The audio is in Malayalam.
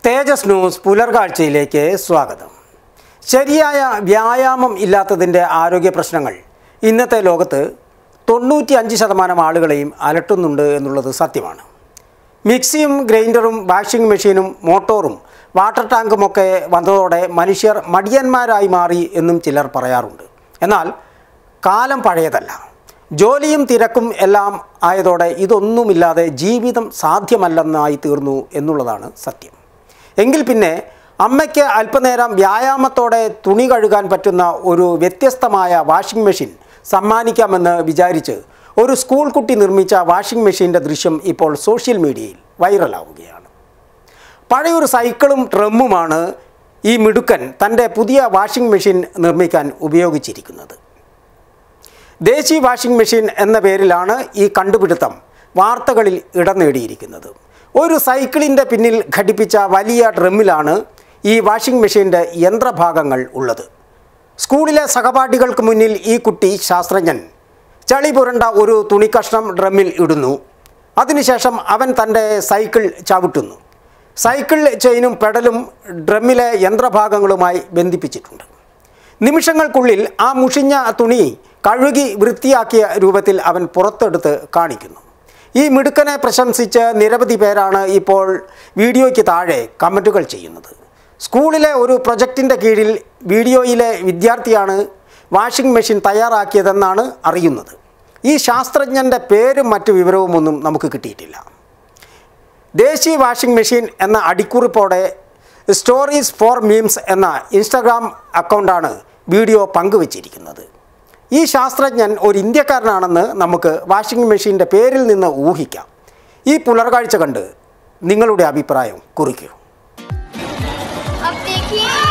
തേജസ് ന്യൂസ് പുലർകാഴ്ചയിലേക്ക് സ്വാഗതം ശരിയായ വ്യായാമം ഇല്ലാത്തതിൻ്റെ ആരോഗ്യ പ്രശ്നങ്ങൾ ഇന്നത്തെ ലോകത്ത് തൊണ്ണൂറ്റി അഞ്ച് ശതമാനം ആളുകളെയും അലട്ടുന്നുണ്ട് എന്നുള്ളത് സത്യമാണ് മിക്സിയും ഗ്രൈൻഡറും വാഷിംഗ് മെഷീനും മോട്ടോറും വാട്ടർ ടാങ്കുമൊക്കെ വന്നതോടെ മനുഷ്യർ മടിയന്മാരായി മാറി എന്നും ചിലർ പറയാറുണ്ട് എന്നാൽ കാലം പഴയതല്ല ജോലിയും തിരക്കും എല്ലാം ആയതോടെ ഇതൊന്നുമില്ലാതെ ജീവിതം സാധ്യമല്ലെന്നായി തീർന്നു എന്നുള്ളതാണ് സത്യം എങ്കിൽ പിന്നെ അമ്മയ്ക്ക് അല്പനേരം വ്യായാമത്തോടെ തുണി കഴുകാൻ പറ്റുന്ന ഒരു വ്യത്യസ്തമായ വാഷിംഗ് മെഷീൻ സമ്മാനിക്കാമെന്ന് വിചാരിച്ച് ഒരു സ്കൂൾ കുട്ടി നിർമ്മിച്ച വാഷിംഗ് മെഷീൻ്റെ ദൃശ്യം ഇപ്പോൾ സോഷ്യൽ മീഡിയയിൽ വൈറലാവുകയാണ് പഴയൊരു സൈക്കിളും ഡ്രമ്മുമാണ് ഈ മിടുക്കൻ തൻ്റെ പുതിയ വാഷിംഗ് മെഷീൻ നിർമ്മിക്കാൻ ഉപയോഗിച്ചിരിക്കുന്നത് ദേശി വാഷിംഗ് മെഷീൻ എന്ന പേരിലാണ് ഈ കണ്ടുപിടുത്തം വാർത്തകളിൽ ഇടം നേടിയിരിക്കുന്നത് ഒരു സൈക്കിളിൻ്റെ പിന്നിൽ ഘടിപ്പിച്ച വലിയ ഡ്രമ്മിലാണ് ഈ വാഷിംഗ് മെഷീൻ്റെ യന്ത്രഭാഗങ്ങൾ ഉള്ളത് സ്കൂളിലെ സഹപാഠികൾക്ക് മുന്നിൽ ഈ കുട്ടി ശാസ്ത്രജ്ഞൻ ചളി പുരണ്ട ഒരു തുണിക്കഷ്ണം ഡ്രമ്മിൽ ഇടുന്നു അതിനുശേഷം അവൻ തൻ്റെ സൈക്കിൾ ചവിട്ടുന്നു സൈക്കിൾ ചെയിനും പെഡലും ഡ്രമ്മിലെ യന്ത്രഭാഗങ്ങളുമായി ബന്ധിപ്പിച്ചിട്ടുണ്ട് നിമിഷങ്ങൾക്കുള്ളിൽ ആ മുഷിഞ്ഞ തുണി കഴുകി വൃത്തിയാക്കിയ രൂപത്തിൽ അവൻ പുറത്തെടുത്ത് കാണിക്കുന്നു ഈ മിടുക്കനെ പ്രശംസിച്ച് നിരവധി പേരാണ് ഇപ്പോൾ വീഡിയോയ്ക്ക് താഴെ കമൻറ്റുകൾ ചെയ്യുന്നത് സ്കൂളിലെ ഒരു പ്രൊജക്റ്റിൻ്റെ കീഴിൽ വീഡിയോയിലെ വിദ്യാർത്ഥിയാണ് വാഷിംഗ് മെഷീൻ തയ്യാറാക്കിയതെന്നാണ് അറിയുന്നത് ഈ ശാസ്ത്രജ്ഞൻ്റെ പേരും മറ്റു വിവരവുമൊന്നും നമുക്ക് കിട്ടിയിട്ടില്ല ദേശീയ വാഷിംഗ് മെഷീൻ എന്ന അടിക്കുറിപ്പോടെ സ്റ്റോറീസ് ഫോർ മീംസ് എന്ന ഇൻസ്റ്റഗ്രാം അക്കൗണ്ടാണ് വീഡിയോ പങ്കുവച്ചിരിക്കുന്നത് ഈ ശാസ്ത്രജ്ഞൻ ഒരു ഇന്ത്യക്കാരനാണെന്ന് നമുക്ക് വാഷിംഗ് മെഷീൻ്റെ പേരിൽ നിന്ന് ഊഹിക്കാം ഈ പുലർകാഴ്ച കണ്ട് നിങ്ങളുടെ അഭിപ്രായം കുറിക്കൂ अब देखिए